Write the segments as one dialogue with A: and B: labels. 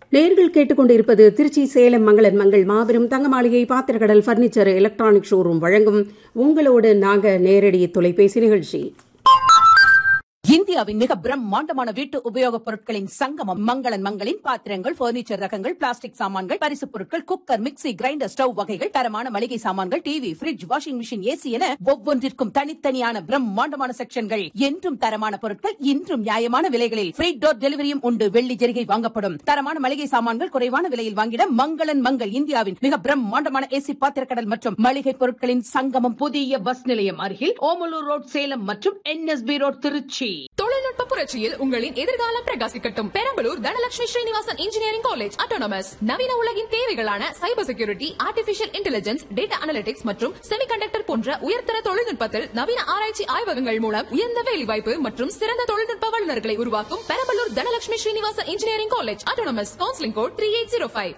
A: நேர்கள் கேட்டுக்கொண்டிருப்பது திருச்சி சேலம் மங்களன் மங்கள் மாபெரும் தங்க மாளிகை பாத்திரக்கடல் பர்னிச்சர் எலக்ட்ரானிக் ஷோரூம் வழங்கும் உங்களோடு நாங்க நேரடி தொலைபேசி நிகழ்ச்சி
B: இந்தியாவின் மிக பிரம்மாண்டமான வீட்டு உபயோகப் பொருட்களின் சங்கமம் மங்களன் மங்களின் பாத்திரங்கள் பர்னிச்சர் ரகங்கள் பிளாஸ்டிக் சாமான்கள் பரிசுப் பொருட்கள் குக்கர் மிக்ஸி கிரைண்டர் ஸ்டவ் வகைகள் தரமான மளிகை சாமான்கள் TV fridge washing machine AC என ஒவ்வொன்றிற்கும் தனித்தனியான பிரம்மாண்டமான செக்ஷன்கள் என்றும் தரமான பொருட்கள் இன்றும் நியாயமான விலைகளில் ஃப்ரீ டோர் டெலிவரியும் உண்டு வெள்ளி ஜெரிகை வாங்கப்படும் தரமான மளிகை சாமான்கள் குறைவான விலையில் வாங்கிட மங்களன் மங்கள் இந்தியாவின் மிக பிரம்மாண்டமான ஏசி பாத்திரக்கடல் மற்றும் மளிகை பொருட்களின் சங்கமம் புதிய பஸ் நிலையம் அருகில் ஓமலூர் ரோட் சேலம் மற்றும் என்எஸ்பி ரோட் திருச்சி
C: தொழில்நுட்ப புரட்சியில் உங்களின் எதிர்காலம் பிரகாசிக்கட்டும் Perambalur Dhanalakshmi Srinivasan engineering college autonomous நவீன உலகின் தேவைகளான cyber security artificial intelligence data analytics மற்றும் செமிகண்டக்டர் போன்ற உயர்தர தொழில்நுட்பத்தில் நவீன ஆராய்ச்சி ஆய்வகங்கள் மூலம் உயர்ந்த வேலைவாய்ப்பு மற்றும் சிறந்த தொழில்நுட்ப வல்லுநர்களை உருவாக்கும் Perambalur Dhanalakshmi Srinivasan engineering college autonomous counselling code three eight zero five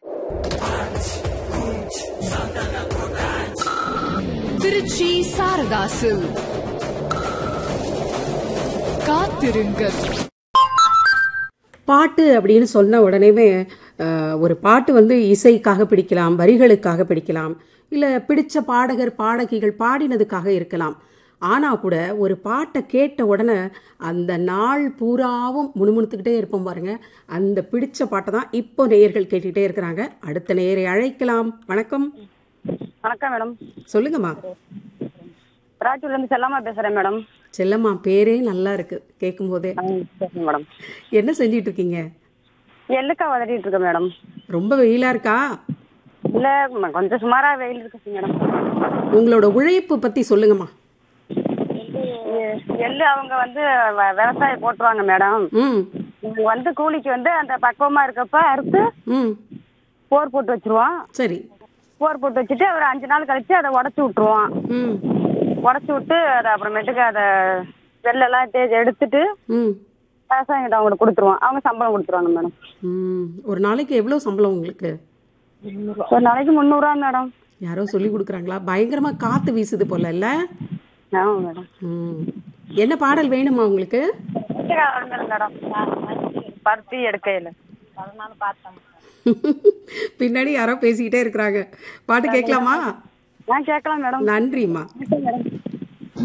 C: Trichy Sarathas காத்திருங்கள்
A: பாட்டு அப்படின்னு சொன்ன உடனேவே அஹ், ஒரு பாட்டு வந்து இசைக்காக பிடிக்கலாம் வரிகளுக்காக பிடிக்கலாம் இல்லை பிடிச்ச பாடகர் பாடகிகள் பாடினதுக்காக இருக்கலாம் ஆனால் கூட ஒரு பாட்டை கேட்ட உடனே அந்த நாள் பூராவும் முணுமுணுத்துக்கிட்டே இருப்போம் பாருங்க அந்த பிடிச்ச பாட்டை தான் இப்போ நேயர்கள் கேட்டுக்கிட்டே இருக்கிறாங்க அடுத்த நேயரை அழைக்கலாம் வணக்கம்
D: வணக்கம் மேடம்
A: சொல்லுங்கம்மா
D: ராஜூர்ல இருந்து செல்லாமா பேசுறேன் மேடம்
A: செல்லம்மா பேரே நல்லா இருக்கு கேட்கும் போதே
D: ஆ, சரிங்க மேடம்
A: என்ன செஞ்சிட்டு இருக்கீங்க
D: எள்ளுக்கா வதட்டிட்டு இருக்கேன் மேடம்
A: ரொம்ப வெயிலா இருக்கா
D: இல்ல ம- கொஞ்சம் சுமாரா வெயில் இருக்கு மேடம்
A: உங்களோட உழைப்பு பத்தி சொல்லுங்கம்மா
D: எ- எள்ளு அவங்க வந்து வ- விவசாயம் போட்டுருவாங்க மேடம்
A: ம்
D: இவங்க வந்து கூலிக்கு வந்து அந்த பக்குவமா இருக்கப்ப அறுத்து
A: ம்
D: போர் போட்டு வச்சிருவோம்
A: சரி
D: போர் போட்டு வச்சுட்டு ஒரு அஞ்சு நாள் கழிச்சு அதை உடச்சி விட்டுருவோம்
A: ம்
D: உடச்சி விட்டு அதை அப்புறமேட்டுக்கு அதை வெள்ளெல்லாம் தேய்ச்சி எடுத்துட்டு
A: ம்
D: விவசாயிகிட்ட அவங்களுக்கு கொடுத்துருவோம் அவங்க சம்பளம் கொடுத்துருவாங்க மேடம்
A: ம் ஒரு நாளைக்கு எவ்வளோ சம்பளம் உங்களுக்கு
D: ஒரு நாளைக்கு முந்நூறுவா மேடம்
A: யாரோ சொல்லி கொடுக்குறாங்களா பயங்கரமா காத்து வீசுது போல இல்ல
D: ஆமா மேடம்
A: ம் என்ன பாடல் வேணுமா உங்களுக்கு
D: மேடம் பருத்தி எடுக்கையில அதனால பார்த்தேன்
A: பின்னாடி யாரோ பேசிக்கிட்டே இருக்கிறாங்க பாட்டு கேட்கலாமா
D: நான் கேட்கலாம் மேடம்
A: நன்றிம்மா
D: மேடம்